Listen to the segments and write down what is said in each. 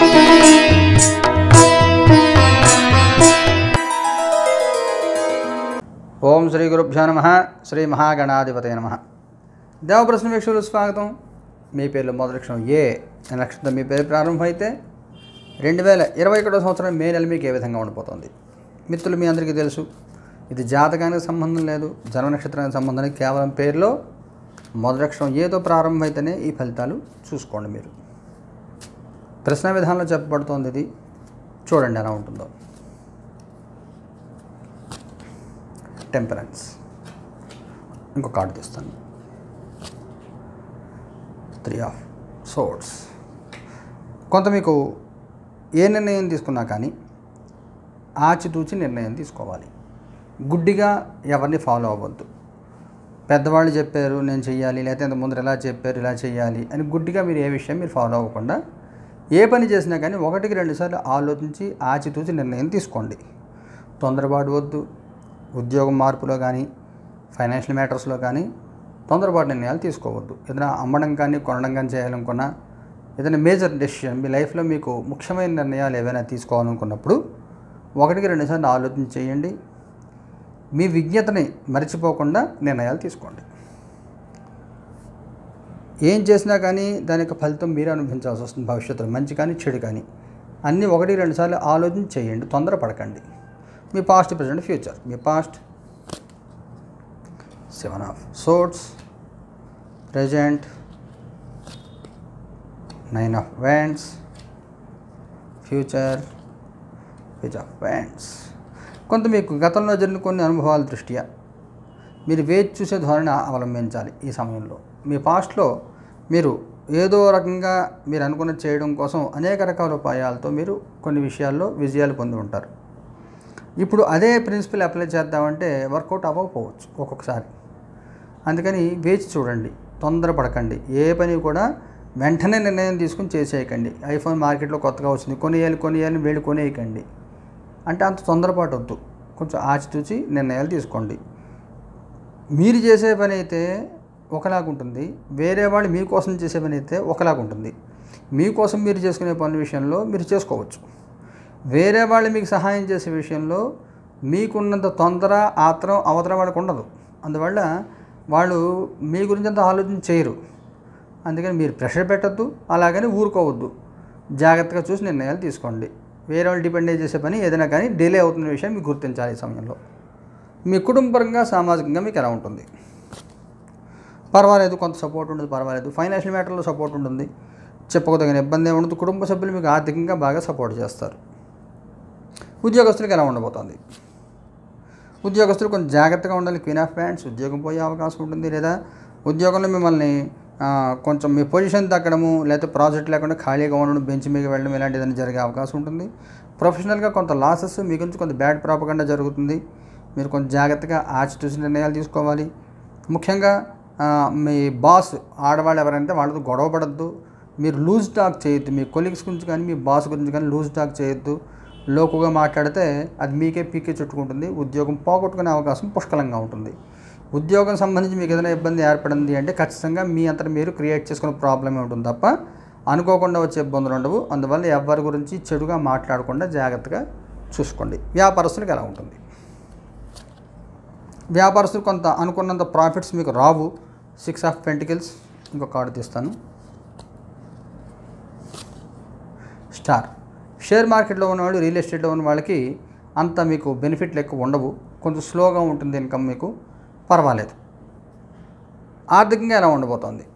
ఓం శ్రీ గురుభ్యో నమ శ్రీ మహాగణాధిపతయ నమ దేవప్రశ్న వీక్షకులు స్వాగతం మీ పేర్లు మొదటి అక్షరం ఏ అనే నక్షత్రం మీ పేరు ప్రారంభమైతే రెండు వేల ఇరవై ఒకటో సంవత్సరం మే నెల మీకు ఏ విధంగా ఉండిపోతుంది మిత్రులు మీ అందరికీ తెలుసు ఇది జాతకానికి సంబంధం లేదు జన్మ నక్షత్రానికి సంబంధం లేదు కేవలం పేరులో మొదటి అక్షరం ఏదో ప్రారంభమైతేనే ఈ ఫలితాలు చూసుకోండి మీరు ప్రశ్న విధానంలో చెప్పబడుతోంది ఇది చూడండి ఎలా ఉంటుందో టెంపరెన్స్ ఇంకో కార్డు తీస్తాను త్రీ ఆఫ్ సోర్డ్స్ కొంత మీకు ఏ నిర్ణయం తీసుకున్నా కానీ ఆచితూచి నిర్ణయం తీసుకోవాలి గుడ్డిగా ఎవరిని ఫాలో అవ్వద్దు పెద్దవాళ్ళు చెప్పారు నేను చెయ్యాలి లేకపోతే ఇంత ముందర ఎలా చెప్పారు ఇలా చేయాలి అని గుడ్డిగా మీరు ఏ విషయం మీరు ఫాలో అవ్వకుండా ఏ పని చేసినా కానీ ఒకటికి రెండుసార్లు ఆలోచించి ఆచితూచి నిర్ణయం తీసుకోండి తొందరపాటు వద్దు ఉద్యోగం మార్పులో కానీ ఫైనాన్షియల్ మ్యాటర్స్లో కానీ తొందరపాటు నిర్ణయాలు తీసుకోవద్దు ఏదైనా అమ్మడం కానీ కొనడం కానీ చేయాలనుకున్నా ఏదైనా మేజర్ డెసిషన్ మీ లైఫ్లో మీకు ముఖ్యమైన నిర్ణయాలు ఏవైనా తీసుకోవాలనుకున్నప్పుడు ఒకటికి రెండుసార్లు ఆలోచన చేయండి మీ విజ్ఞతని మర్చిపోకుండా నిర్ణయాలు తీసుకోండి ఏం చేసినా కానీ దాని యొక్క ఫలితం మీరే అనుభవించాల్సి వస్తుంది భవిష్యత్తులో మంచి కానీ చెడు కానీ అన్నీ ఒకటి రెండుసార్లు ఆలోచన చేయండి తొందరపడకండి మీ పాస్ట్ ప్రజెంట్ ఫ్యూచర్ మీ past seven of swords present nine of wands future page of wands కొంత మీకు గతంలో జరిగిన కొన్ని అనుభవాల దృష్ట్యా మీరు వేచి చూసే ధోరణి అవలంబించాలి ఈ సమయంలో మీ పాస్ట్లో మీరు ఏదో రకంగా మీరు అనుకున్న చేయడం కోసం అనేక రకాల ఉపాయాలతో మీరు కొన్ని విషయాల్లో విజయాలు పొంది ఉంటారు ఇప్పుడు అదే ప్రిన్సిపల్ అప్లై చేద్దామంటే వర్కౌట్ అవ్వకపోవచ్చు ఒక్కొక్కసారి అందుకని వేచి చూడండి తొందరపడకండి ఏ పని కూడా వెంటనే నిర్ణయం తీసుకుని చేసేయకండి ఐఫోన్ మార్కెట్లో కొత్తగా వచ్చింది కొనియాలి కొనియాలి వీళ్ళు కొనేయకండి అంటే అంత తొందరపాటు వద్దు కొంచెం ఆచితూచి నిర్ణయాలు తీసుకోండి మీరు చేసే పని అయితే ఒకలాగుంటుంది వేరే వాళ్ళు మీకోసం చేసే పని అయితే ఒకలాగుంటుంది మీకోసం మీరు చేసుకునే పనుల విషయంలో మీరు చేసుకోవచ్చు వేరే వాళ్ళు మీకు సహాయం చేసే విషయంలో మీకున్నంత తొందర ఆత్రం అవతల వాళ్ళకు ఉండదు అందువల్ల వాళ్ళు మీ గురించి అంత ఆలోచన చేయరు అందుకని మీరు ప్రెషర్ పెట్టద్దు అలాగని ఊరుకోవద్దు జాగ్రత్తగా చూసి నిర్ణయాలు తీసుకోండి వేరే వాళ్ళు డిపెండ్ అయ్యి చేసే పని ఏదైనా కానీ డిలే అవుతున్న విషయం మీకు గుర్తించాలి ఈ సమయంలో మీ కుటుంబపరంగా సామాజికంగా మీకు ఎలా ఉంటుంది పర్వాలేదు కొంత సపోర్ట్ ఉంటుంది పర్వాలేదు ఫైనాన్షియల్ మ్యాటర్లో సపోర్ట్ ఉంటుంది చెప్పుకోదగిన ఇబ్బంది ఏమి ఉండదు కుటుంబ సభ్యులు మీకు ఆర్థికంగా బాగా సపోర్ట్ చేస్తారు ఉద్యోగస్తులకు ఎలా ఉండబోతోంది ఉద్యోగస్తులు కొంచెం జాగ్రత్తగా ఉండాలి క్వీన్ ఆఫ్ ప్యాంట్స్ ఉద్యోగం పోయే అవకాశం ఉంటుంది లేదా ఉద్యోగంలో మిమ్మల్ని ఆ, కొంచెం మీ పొజిషన్ తగ్గడము లేకపోతే ప్రాజెక్ట్ లేకుండా ఖాళీగా ఉండడం బెంచ్ మీద వెళ్ళడం ఇలాంటి ఏదైనా జరిగే అవకాశం ఉంటుంది ప్రొఫెషనల్గా కొంత లాసెస్ మీ గురించి కొంత బ్యాడ్ ప్రాపగండా జరుగుతుంది మీరు కొంచెం జాగ్రత్తగా ఆచితూసి నిర్ణయాలు తీసుకోవాలి ముఖ్యంగా ఆ, మీ బాస్ ఆడవాళ్ళు ఎవరైతే వాళ్ళతో గొడవ పడద్దు మీరు లూజ్ టాక్ చేయొద్దు మీ కొలీగ్స్ గురించి కానీ మీ బాస్ గురించి కానీ లూజ్ టాక్ చేయొద్దు లోకుగా మాట్లాడితే అది మీకే పీకే చుట్టుకుంటుంది ఉద్యోగం పోగొట్టుకునే అవకాశం పుష్కలంగా ఉంటుంది ఉద్యోగం సంబంధించి మీకు ఏదైనా ఇబ్బంది ఏర్పడింది అంటే ఖచ్చితంగా మీ అంతటా మీరు క్రియేట్ చేసుకునే ప్రాబ్లమే ఉంటుంది తప్ప అనుకోకుండా వచ్చే ఇబ్బందులు ఉండవు అందువల్ల ఎవరి గురించి చెడుగా మాట్లాడకుండా జాగ్రత్తగా చూసుకోండి వ్యాపారస్తులకు ఎలా ఉంటుంది వ్యాపారస్తులు కొంత అనుకున్నంత ప్రాఫిట్స్ మీకు రావు సిక్స్ ఆఫ్ పెంటికల్స్ ఇంకో కార్డు తీస్తాను స్టార్ షేర్ మార్కెట్లో ఉన్నవాళ్ళు రియల్ ఎస్టేట్లో ఉన్న వాళ్ళకి అంత మీకు బెనిఫిట్లు ఎక్కువ ఉండవు కొంచెం స్లోగా ఉంటుంది ఇన్కమ్ మీకు పర్వాలేదు ఆర్థికంగా ఎలా ఉండబోతోంది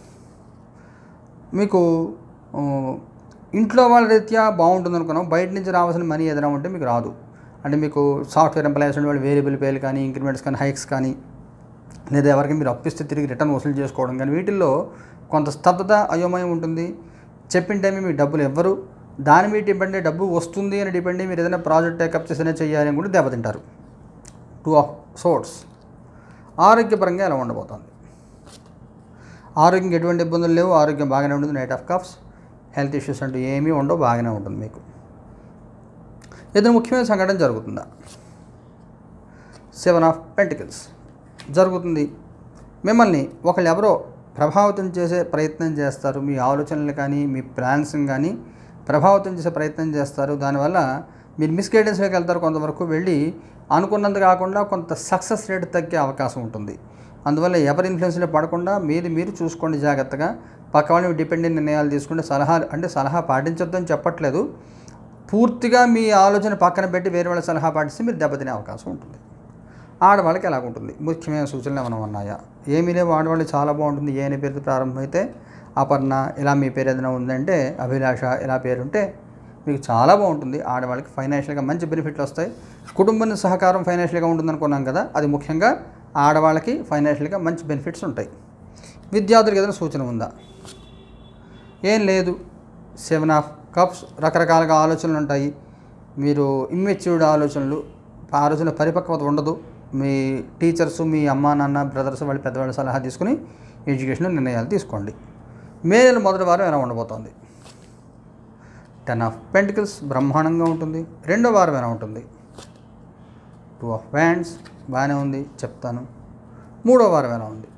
మీకు ఆ, ఇంట్లో వాళ్ళ రీత్యా బాగుంటుంది అనుకున్నాం బయట నుంచి రావాల్సిన మనీ ఏదైనా ఉంటే మీకు రాదు అంటే మీకు సాఫ్ట్వేర్ ఎంప్లాయీస్ ఉండే వాళ్ళు వేరియబుల్ పేలు కానీ ఇంక్రిమెంట్స్ కానీ హైక్స్ కానీ లేదా ఎవరికి మీరు అప్పిస్తే తిరిగి రిటర్న్ వసూలు చేసుకోవడం కానీ వీటిల్లో కొంత స్తబ్దత అయోమయం ఉంటుంది చెప్పిన టైం మీకు డబ్బులు ఇవ్వరు దాని మీద డిపెండ్ అయ్యి డబ్బు వస్తుంది అని డిపెండ్ అయ్యి మీరు ఏదైనా ప్రాజెక్ట్ టేకప్ చేసినా చేయాలి అని కూడా దెబ్బతింటారు టూ ఆఫ్ సోర్ట్స్ ఆరోగ్యపరంగా ఎలా ఉండబోతోంది ఆరోగ్యం ఎటువంటి ఇబ్బందులు లేవు ఆరోగ్యం బాగానే ఉంటుంది knight of cups health issues అంటూ ఏమీ ఉండవు బాగానే ఉంటుంది మీకు ఏదైనా ముఖ్యమైన సంఘటన జరుగుతుందా సెవెన్ ఆఫ్ పెంటికల్స్ జరుగుతుంది మిమ్మల్ని ఒకళ్ళు ఎవరో ప్రభావితం చేసే ప్రయత్నం చేస్తారు మీ ఆలోచనలు కానీ మీ ప్లాన్స్ కానీ ప్రభావితం చేసే ప్రయత్నం చేస్తారు దానివల్ల మీరు మిస్గైడెన్స్లోకి వెళ్తారు కొంతవరకు వెళ్ళి అనుకున్నంత కాకుండా కొంత సక్సెస్ రేట్ తగ్గే అవకాశం ఉంటుంది అందువల్ల ఎవరి ఇన్ఫ్లుయెన్స్లో పడకుండా మీరు మీరు చూసుకోండి జాగ్రత్తగా పక్క వాళ్ళని డిపెండెంట్ నిర్ణయాలు తీసుకుంటే సలహా అంటే సలహా పాటించొద్దని చెప్పట్లేదు పూర్తిగా మీ ఆలోచన పక్కన పెట్టి వేరే వాళ్ళ సలహా పాటిస్తే మీరు దెబ్బతినే అవకాశం ఉంటుంది ఆడవాళ్ళకి ఎలా ఉంటుంది ముఖ్యమైన సూచనలు ఏమైనా ఉన్నాయా ఏమీ లేవు ఆడవాళ్ళు చాలా బాగుంటుంది ఏ అనే పేరుతో ప్రారంభమైతే అపర్ణ ఇలా మీ పేరు ఏదైనా ఉందంటే అభిలాష ఇలా పేరుంటే మీకు చాలా బాగుంటుంది ఆడవాళ్ళకి ఫైనాన్షియల్గా మంచి బెనిఫిట్లు వస్తాయి కుటుంబం సహకారం ఫైనాన్షియల్గా ఉంటుంది అనుకున్నాం కదా అది ముఖ్యంగా ఆడవాళ్ళకి ఫైనాన్షియల్గా మంచి బెనిఫిట్స్ ఉంటాయి విద్యార్థులకు ఏదైనా సూచన ఉందా ఏం లేదు సెవెన్ ఆఫ్ కప్స్ రకరకాలుగా ఆలోచనలు ఉంటాయి మీరు ఇమ్మెచ్యూర్డ్ ఆలోచనలు ఆ ఆలోచన పరిపక్వత ఉండదు మీ టీచర్స్ మీ అమ్మా నాన్న బ్రదర్స్ వాళ్ళ పెద్దవాళ్ళ సలహా తీసుకుని ఎడ్యుకేషన్ నిర్ణయాలు తీసుకోండి మే నెల మొదటి వారం ఎలా ఉండబోతోంది టెన్ ఆఫ్ పెంటికల్స్ బ్రహ్మాండంగా ఉంటుంది రెండో వారం ఎలా ఉంటుంది టూ ఆఫ్ వ్యాండ్స్ బాగానే ఉంది చెప్తాను మూడో వారం ఎలా ఉంది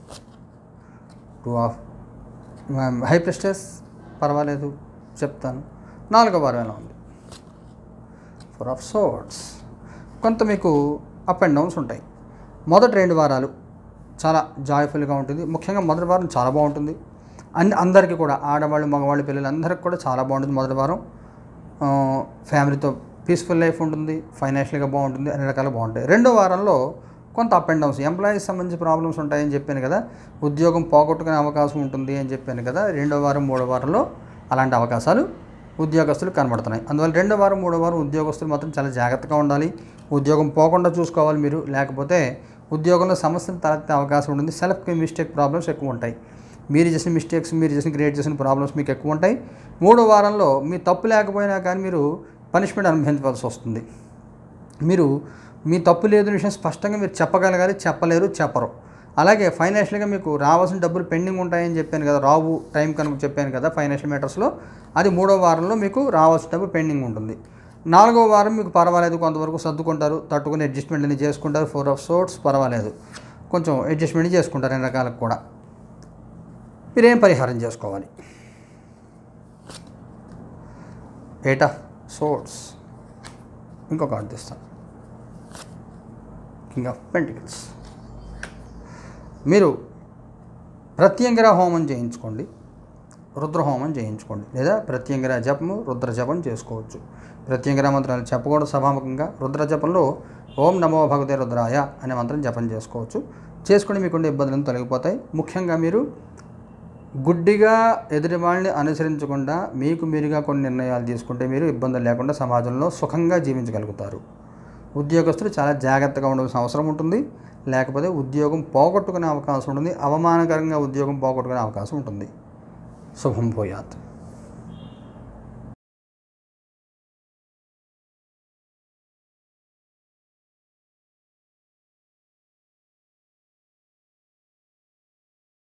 టూ ఆఫ్ హై ప్రెస్టెస్ పర్వాలేదు చెప్తాను నాలుగో వారం ఎలా ఉంది ఫోర్ ఆఫ్ సోర్ట్స్ కొంత మీకు అప్ అండ్ డౌన్స్ ఉంటాయి మొదటి రెండు వారాలు చాలా జాయ్ఫుల్గా ఉంటుంది ముఖ్యంగా మొదటి వారం చాలా బాగుంటుంది అన్ని అందరికీ కూడా ఆడవాళ్ళు మగవాళ్ళు పిల్లలు అందరికీ కూడా చాలా బాగుంటుంది మొదటి వారం ఆ, ఫ్యామిలీతో పీస్ఫుల్ లైఫ్ ఉంటుంది ఫైనాన్షియల్గా బాగుంటుంది అన్ని రకాలు బాగుంటాయి రెండో వారంలో కొంత అప్ అండ్ డౌన్స్ ఎంప్లాయీస్ సంబంధించి ప్రాబ్లమ్స్ ఉంటాయని చెప్పాను కదా ఉద్యోగం పోగొట్టుకునే అవకాశం ఉంటుంది అని చెప్పాను కదా రెండో వారం మూడో వారంలో అలాంటి అవకాశాలు ఉద్యోగస్తులు కనబడుతున్నాయి అందువల్ల రెండో వారం మూడో వారం ఉద్యోగస్తులు మాత్రం చాలా జాగ్రత్తగా ఉండాలి ఉద్యోగం పోకుండా చూసుకోవాలి మీరు లేకపోతే ఉద్యోగంలో సమస్యలు తలెత్తే అవకాశం ఉంటుంది సెల్ఫ్ మిస్టేక్ ప్రాబ్లమ్స్ ఎక్కువ ఉంటాయి మీరు చేసిన మిస్టేక్స్ మీరు చేసిన క్రియేట్ చేసిన ప్రాబ్లమ్స్ మీకు ఎక్కువ ఉంటాయి మూడో వారంలో మీ తప్పు లేకపోయినా కానీ మీరు పనిష్మెంట్ అనుభవించవలసి వస్తుంది మీరు మీ తప్పు లేదని విషయం స్పష్టంగా మీరు చెప్పగలగాలి చెప్పలేరు చెప్పరు అలాగే ఫైనాన్షియల్గా మీకు రావాల్సిన డబ్బులు పెండింగ్ ఉంటాయని చెప్పాను కదా రావు టైం కనుక చెప్పాను కదా ఫైనాన్షియల్ మ్యాటర్స్లో అది మూడో వారంలో మీకు రావాల్సిన డబ్బు పెండింగ్ ఉంటుంది నాలుగో వారం మీకు పర్వాలేదు కొంతవరకు సర్దుకుంటారు తట్టుకుని అడ్జస్ట్మెంట్ అనేది చేసుకుంటారు ఫోర్ ఆఫ్ సోర్ట్స్ పర్వాలేదు కొంచెం అడ్జస్ట్మెంట్ చేసుకుంటారు అన్ని రకాలకు కూడా మీరేం పరిహారం చేసుకోవాలి ఎయిట్ ఆఫ్ సోర్ట్స్ ఇంకొక కార్డు తీస్తాను కింగ్ ఆఫ్ పెంటికల్స్ మీరు ప్రత్యంగిర హోమం చేయించుకోండి రుద్ర హోమం చేయించుకోండి లేదా ప్రత్యంగిర జపము రుద్ర జపం చేసుకోవచ్చు ప్రత్యంగిర మంత్రాలు చెప్పకూడదు సభాముఖంగా రుద్ర జపంలో ఓం నమో భగవతే రుద్రాయ అనే మంత్రం జపం చేసుకోవచ్చు చేసుకుని మీకుండే ఇబ్బందులను తొలగిపోతాయి ముఖ్యంగా మీరు గుడ్డిగా ఎదుటి వాళ్ళని అనుసరించకుండా మీకు మీరుగా కొన్ని నిర్ణయాలు తీసుకుంటే మీరు ఇబ్బందులు లేకుండా సమాజంలో సుఖంగా జీవించగలుగుతారు ఉద్యోగస్తులు చాలా జాగ్రత్తగా ఉండవలసిన అవసరం ఉంటుంది లేకపోతే ఉద్యోగం పోగొట్టుకునే అవకాశం ఉంటుంది అవమానకరంగా ఉద్యోగం పోగొట్టుకునే అవకాశం ఉంటుంది శుభం భూయాత్